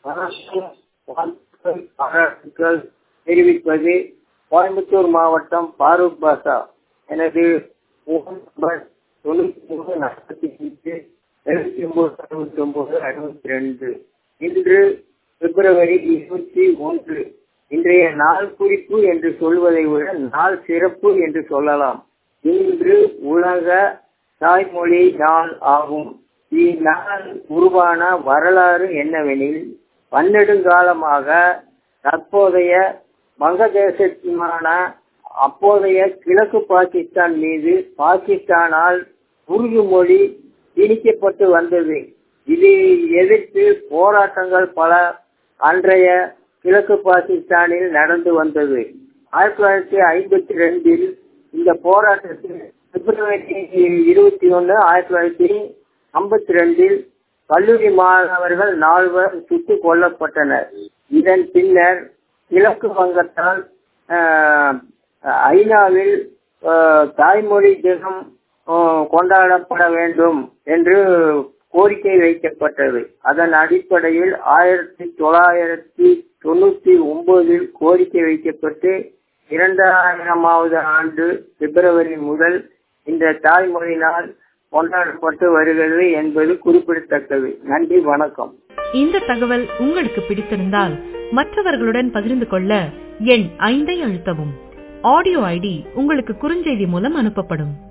வணக்கம் வாழ்த்துக்கள் பாராட்டுக்கள் தெரிவிப்பது கோயம்புத்தூர் மாவட்டம் பாரூக் பாஷா எனது முகன் நம்பர் தொண்ணூற்றி மூணு நாற்பத்தி அஞ்சு எழுபத்தி ஒன்பது அறுபத்தி ஒன்பது அறுபத்தி ரெண்டு இன்று பிப்ரவரி இருபத்தி ஒன்று இன்றைய நாள் குறிப்பு என்று சொல்வதை விட நாள் சிறப்பு என்று சொல்லலாம் இன்று உலக தாய்மொழி நாள் ஆகும் இந்நாள் உருவான வரலாறு என்னவெனில் பன்னெடுங்காலமாக தற்போதைய வங்கதேசத்தினான அப்போதைய கிழக்கு பாகிஸ்தான் மீது பாகிஸ்தானால் உருது மொழி திணிக்கப்பட்டு வந்தது இதை எதிர்த்து போராட்டங்கள் பல அன்றைய கிழக்கு பாகிஸ்தானில் நடந்து வந்தது ஆயிரத்தி தொள்ளாயிரத்தி ஐம்பத்தி ரெண்டில் இந்த போராட்டத்தில் பிப்ரவரி இருபத்தி ஒன்று ஆயிரத்தி தொள்ளாயிரத்தி ஐம்பத்தி ரெண்டில் கல்லூரி மாணவர்கள் நால்வர் சுட்டுக் கொல்லப்பட்டனர் இதன் பின்னர் கிழக்கு வங்கத்தால் ஐநாவில் தாய்மொழி தினம் கொண்டாடப்பட வேண்டும் என்று கோரிக்கை வைக்கப்பட்டது அதன் அடிப்படையில் ஆயிரத்தி தொள்ளாயிரத்தி தொண்ணூத்தி ஒன்பதில் கோரிக்கை வைக்கப்பட்டு இரண்டாயிரமாவது ஆண்டு பிப்ரவரி முதல் இந்த தாய்மொழி நாள் கொண்டாடப்பட்டு வருகிறது என்பது குறிப்பிடத்தக்கது நன்றி வணக்கம் இந்த தகவல் உங்களுக்கு பிடித்திருந்தால் மற்றவர்களுடன் பகிர்ந்து கொள்ள எண் ஐந்தை அழுத்தவும் ஆடியோ ஐடி உங்களுக்கு குறுஞ்செய்தி மூலம் அனுப்பப்படும்